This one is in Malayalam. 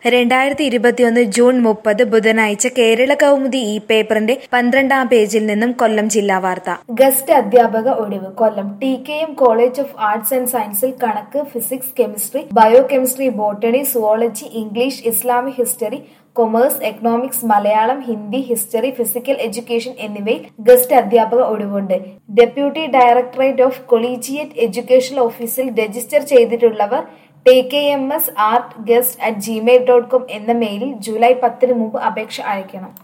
രണ്ടായിരത്തി ഇരുപത്തിയൊന്ന് ജൂൺ മുപ്പത് ബുധനാഴ്ച കേരള കൗമുദി ഇ പേപ്പറിന്റെ പന്ത്രണ്ടാം പേജിൽ നിന്നും കൊല്ലം ജില്ലാ വാർത്ത ഗസ്റ്റ് അധ്യാപക ഒഴിവ് Kollam T K M college of arts and സയൻസിൽ കണക്ക് physics chemistry biochemistry botany zoology English Islamic history commerce economics Malayalam Hindi history physical education എന്നിവയിൽ ഗസ്റ്റ് അധ്യാപക ഒഴിവുണ്ട് deputy directorate of collegiate education ഓഫീസിൽ രജിസ്റ്റർ ചെയ്തിട്ടുള്ളവർ T K M S art guest at Gmail dot com എന്ന മെയിലിൽ ജൂലൈ പത്തിന് മുമ്പ് അപേക്ഷ അയക്കണം